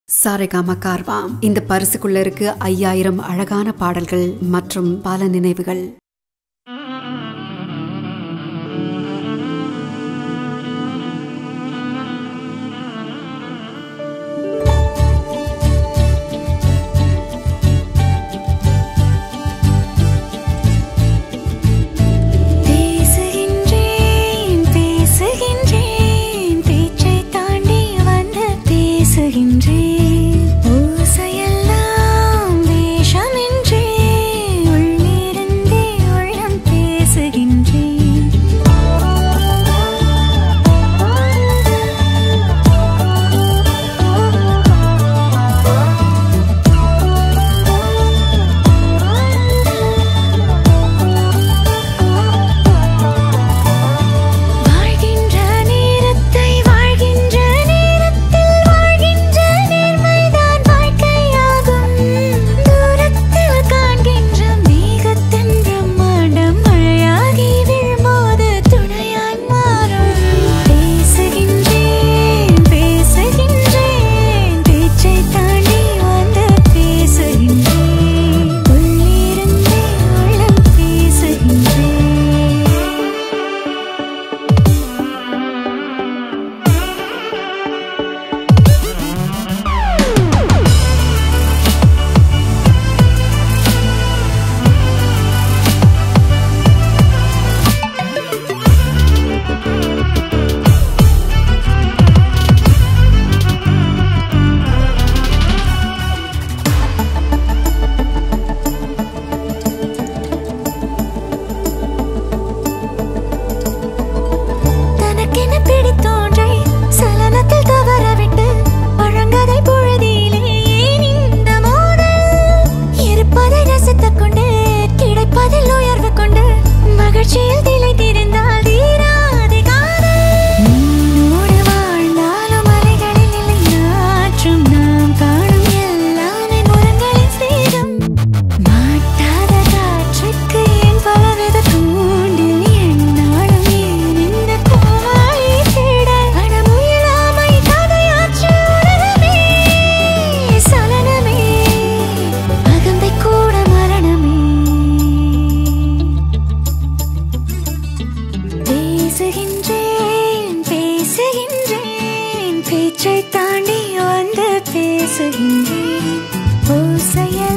சாரேகாமா கார்வாம் இந்த பரிசுக்குள்ள இருக்கு ஐயாயிரம் அழகான பாடல்கள் மற்றும் பல நினைவுகள் பேசுகின்றேன் பேசுகின்றேன் பேச்சை தாண்டி வந்து பேசுகின்றேன் ஓசையெல்லாம் வேஷமின்றே உள்ளிருந்தே உள்ளம் பேசுகின்றேன் வாழ்கின்ற நேரத்தை வாழ்கின்ற நேரத்தில் வாழ்கின்ற நேர்மைதான் வாழ்க்கையாகும் தூரத்தில் காண்கின்ற மேகத்தின் பிரம்மாண்டம் மழையாகி விழும்போது துணையாய் மாறும் பேசுகின்றேன் பேசுகின்றேன் பேச்சை தாண்டி வந்து பேசுகின்றேன் உள்ளிருந்தே உள்ளம் பேசுகின்றேன் தனக்கென பிடித்தோன்றை சலனத்தில் தவறவிட்டு பழங்கதை பொழுதிலே ஏன் இந்த மோதல் இருப்பதை ரசித்துக் கொண்டு கிடைப்பதில் உயர்வு கொண்டு மகிழ்ச்சியில் திளைத்திருந்தால் தீராது காதல் நீனோடு வாழ்ந்தாலும் அலைகளில் இல்லை நாற்றும் நாம் காணும் எல்லாமே முரங்களின் சேதம் மாட்டாத காற்றுக்கு என் பலவித தூண்டில் என்னாலும் ஏன் இந்த கோமாளி தேட அடமுயலாமை கதையாற்று உலகமே சலனமே அகந்தை கூட மரணமே பேசுகின்றேன் பேசுகின்றேன் பேச்சை தாண்டி வந்து பேசுகின்றேன் ஓசையெல்லாம்